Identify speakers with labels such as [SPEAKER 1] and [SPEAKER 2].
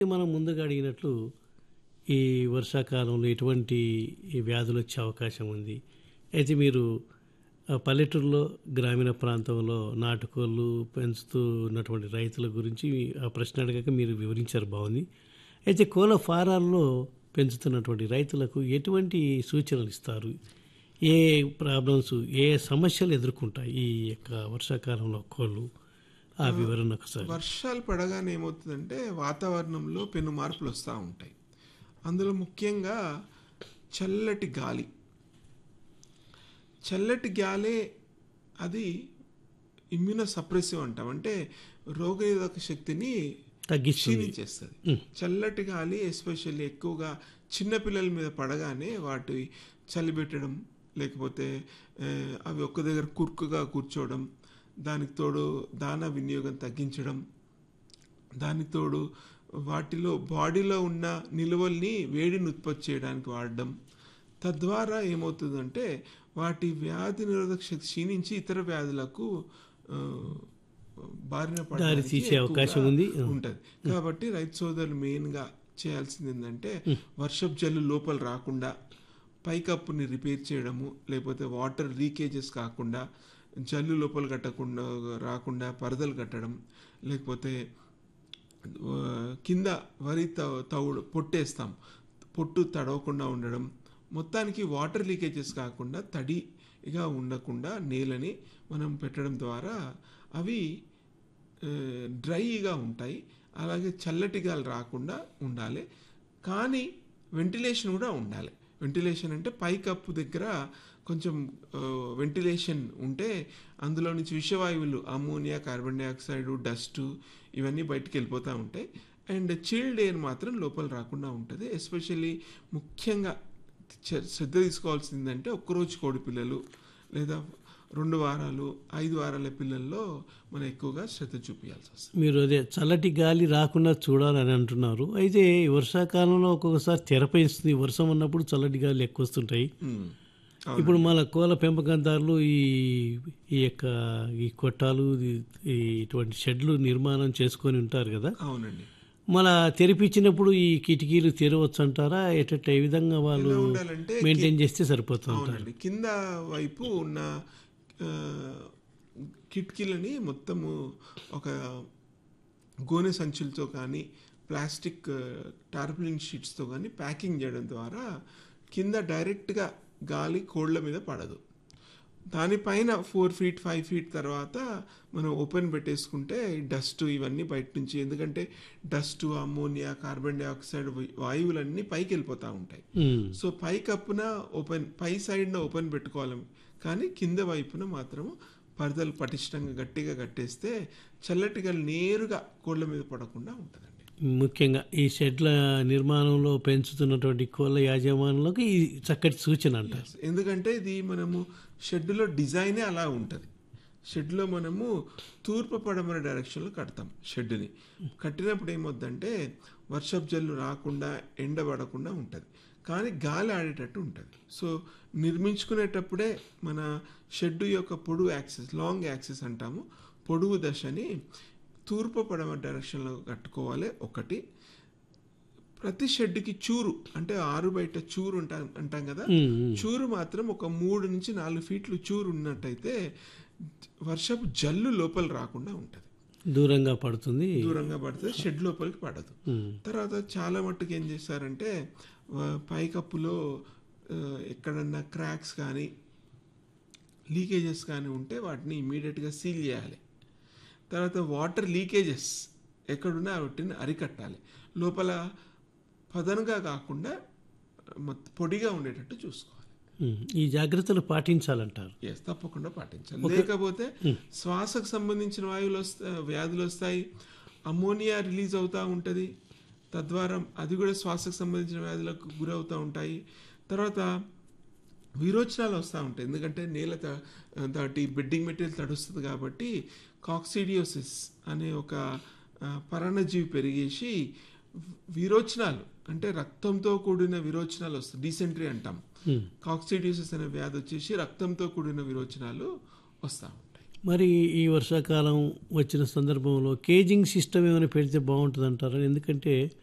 [SPEAKER 1] మనం ముందుగా అడిగినట్లు ఈ వర్షాకాలంలో ఎటువంటి ఈ వ్యాధులు వచ్చే అవకాశం ఉంది అయితే మీరు ఆ, పల్లెటూరులో గ్రామీణ ప్రాంతంలో నాటుకోళ్ళు పెంచుతూ ఉన్నటువంటి రైతుల గురించి ఆ ప్రశ్న అడగక మీరు వివరించారు బాగుంది అయితే కోళ్ళ ఫారాల్లో పెంచుతున్నటువంటి రైతులకు ఎటువంటి సూచనలు ఇస్తారు ఏ ప్రాబ్లమ్స్ ఏ సమస్యలు ఎదుర్కొంటాయి ఈ యొక్క వర్షాకాలంలో కోళ్ళు ఆ వివరణ ఒకసారి
[SPEAKER 2] వర్షాలు పడగానే ఏమవుతుందంటే వాతావరణంలో పెను మార్పులు వస్తూ ఉంటాయి అందులో ముఖ్యంగా చల్లటి గాలి చల్లటి గాలే అది ఇమ్యూనో సప్రెసివ్ అంటాం అంటే రోగనిరోధక శక్తిని
[SPEAKER 1] తగ్గిస్తుంది
[SPEAKER 2] క్షీణించేస్తుంది చల్లటి గాలి ఎస్పెషల్లీ ఎక్కువగా చిన్నపిల్లల మీద పడగానే వాటి చలి పెట్టడం లేకపోతే ఆ, అవి ఒక్క దగ్గర కుర్కుగా కూర్చోవడం దానికి తోడు దానా వినియోగం తగ్గించడం దానికి తోడు వాటిలో బాడీలో ఉన్న నిలువల్ని వేడిని ఉత్పత్తి చేయడానికి వాడడం తద్వారా ఏమవుతుందంటే వాటి వ్యాధి నిరోధక శక్తి క్షీణించి ఇతర వ్యాధులకు ఆ, బారిన
[SPEAKER 1] దారి
[SPEAKER 2] పడడానికి
[SPEAKER 1] తీసే
[SPEAKER 2] ఎక్కువగా
[SPEAKER 1] అవకాశం ఉంది
[SPEAKER 2] ఉంటది కాబట్టి రైతు సోదరులు మెయిన్ గా చేయాల్సింది ఏంటంటే వర్షపు జల్లు లోపల రాకుండా పైకప్పుని రిపేర్ చేయడము లేకపోతే వాటర్ లీకేజెస్ కాకుండా జల్లు లోపల కట్టకుండా రాకుండా పరదలు కట్టడం లేకపోతే ఆ, కింద వరి త- తవుడు పొట్టేస్తాం పొట్టు తడవకుండా ఉండడం మొత్తానికి వాటర్ లీకేజెస్ కాకుండా తడిగా ఉండకుండా నేలని మనం పెట్టడం ద్వారా అవి ఆ, డ్రైగా ఉంటాయి అలాగే చల్లటి గాలి రాకుండా ఉండాలి కానీ వెంటిలేషన్ కూడా ఉండాలి వెంటిలేషన్ అంటే పైకప్పు దగ్గర కొంచెం ఆ, వెంటిలేషన్ ఉంటే అందులో నుంచి విషవాయువులు అమ్మోనియా కార్బన్ డైఆక్సైడ్ డస్ట్ ఇవన్నీ బయటికి వెళ్ళిపోతూ ఉంటాయి అండ్ చిల్డ్ ఎయిర్ మాత్రం లోపల రాకుండా ఉంటుంది ఎస్పెషల్లీ ముఖ్యంగా చ- శ్రద్ధ తీసుకోవాల్సిందంటే ఒక్కరోజు కోడి పిల్లలు లేదా రెండు వారాలు ఐదు వారాల పిల్లల్లో మనం ఎక్కువగా శ్రద్ధ చూపించాల్సి వస్తుంది
[SPEAKER 1] మీరు అదే చల్లటి గాలి రాకుండా చూడాలని అంటున్నారు అయితే ఈ వర్షాకాలంలో ఒక్కొక్కసారి తెరపేస్తుంది వర్షం ఉన్నప్పుడు చల్లటి గాలి ఎక్కువ వస్తుంటాయి
[SPEAKER 2] మ్మ్.
[SPEAKER 1] ఇప్పుడు మన కోళ్ళ పెంపకందారులు ఈ ఈ యొక్క ఈ కొట్టాలు ఈ- ఈ ఇటువంటి షెడ్లు నిర్మాణం చేసుకొని ఉంటారు కదా
[SPEAKER 2] అవునండి
[SPEAKER 1] మళ్ళా తెరిపించినప్పుడు ఈ కిటికీలు తెరవచ్చు అంటారా ఎట్ట ఏ విధంగా వాళ్ళు
[SPEAKER 2] ఎలా ఉండాలంటే
[SPEAKER 1] మెయింటైన్ చేస్తే సరిపోతుంది
[SPEAKER 2] అవునండి కింద వైపు ఉన్న ఆ, కిటికీలని మొత్తము ఒక గోనె సంచులతో కానీ ప్లాస్టిక్ టార్పులిన్ షీట్స్తో కానీ ప్యాకింగ్ చేయడం ద్వారా కింద డైరెక్ట్గా గాలి కోళ్ళ మీద పడదు దానిపైన ఫోర్ ఫీట్ ఫైవ్ ఫీట్ తర్వాత మనం ఓపెన్ పెట్టేసుకుంటే డస్ట్ ఇవన్నీ బయట నుంచి ఎందుకంటే డస్ట్ అమ్మోనియా కార్బన్ డైఆక్సైడ్ వాయువులన్నీ పైకి వెళ్ళిపోతూ ఉంటాయి
[SPEAKER 1] ఉమ్.
[SPEAKER 2] సో పై కప్పున ఓపెన్ పై సైడ్న ఓపెన్ పెట్టుకోవాలి కానీ కింద వైపున మాత్రం పరదలు పటిష్టంగా గట్టిగా కట్టేస్తే చల్లటి గాలి నేరుగా కోళ్ళ మీద పడకుండా ఉంటుందండి
[SPEAKER 1] ముఖ్యంగా ఈ షెడ్ల నిర్మాణంలో పెంచుతున్నటువంటి కోళ్ళ యాజమాన్యంలోకి ఈ చక్కటి సూచన అంటారు
[SPEAKER 2] ఎందుకంటే ఇది మనము షెడ్లో డిజైనే అలా ఉంటుంది షెడ్లో మనము తూర్పు పడమర డైరెక్షన్లో కడతాం షెడ్ని కట్టినప్పుడు ఏమవుద్దంటే వర్షపు జల్లు రాకుండా ఎండబడకుండా ఉంటుంది కానీ గాలి ఆడేటట్టు ఉంటుంది సో నిర్మించుకునేటప్పుడే మన షెడ్ యొక్క పొడుగు యాక్సెస్ లాంగ్ యాక్సెస్ అంటాము పొడుగు దశని తూర్పు పడమర డైరెక్షన్లో కట్టుకోవాలి ఒకటి ప్రతి షెడ్కి చూరు అంటే ఆరు బయట చూరు ఉంటాం అంటాం కదా
[SPEAKER 1] ఉమ్, ఉమ్.
[SPEAKER 2] చూరు మాత్రం ఒక మూడు నుంచి నాలుగు ఫీట్లు చూరు ఉన్నట్టయితే వర్షపు జల్లు లోపల రాకుండా ఉంటుంది
[SPEAKER 1] దూరంగా పడుతుంది
[SPEAKER 2] దూరంగా పడితే షెడ్ లోపలికి పడదు
[SPEAKER 1] ఉమ్.
[SPEAKER 2] తర్వాత చాలా మట్టుకు ఏం చేస్తారంటే ఆ, పైకప్పులో ఆ, ఎక్కడన్నా క్రాక్స్ కానీ లీకేజెస్ కానీ ఉంటే వాటిని ఇమీడియట్గా సీల్ చేయాలి తర్వాత వాటర్ లీకేజెస్ ఎక్కడున్నా వాటిని అరికట్టాలి లోపల పదనుగా కాకుండా మొత్తం పొడిగా ఉండేటట్టు చూసుకోవాలి
[SPEAKER 1] ఉమ్. ఈ జాగ్రత్తలు పాటించాలంటారు
[SPEAKER 2] ఎస్ తప్పకుండా పాటించాలి లేకపోతే శ్వాసకు సంబంధించిన వాయువులు వస్తా వ్యాధులు వస్తాయి అమోనియా రిలీజ్ అవుతూ ఉంటుంది తద్వారా అది కూడా శ్వాసకు సంబంధించిన వ్యాధులకు గురవుతూ ఉంటాయి తర్వాత విరోచనాలు వస్తూ ఉంటాయి ఎందుకంటే నేల త- దాటి బెడ్డింగ్ మెటీరియల్ తడుస్తుంది కాబట్టి కాక్సిడియోసిస్ అనే ఒక ఆ, పరాన్నజీవి పెరిగేసి విరోచనాలు అంటే రక్తంతో కూడిన విరోచనాలు వస్తాయి డీసెంట్రీ అంటాం
[SPEAKER 1] ఉమ్.
[SPEAKER 2] కాక్సిడియోసిస్ అనే వ్యాధి వచ్చేసి రక్తంతో కూడిన విరోచనాలు వస్తూ ఉంటాయి
[SPEAKER 1] మరి ఈ వర్షాకాలం వచ్చిన సందర్భంలో కేజింగ్ సిస్టమ్ ఏమైనా పెడితే బాగుంటుంది అంటారా ఎందుకంటే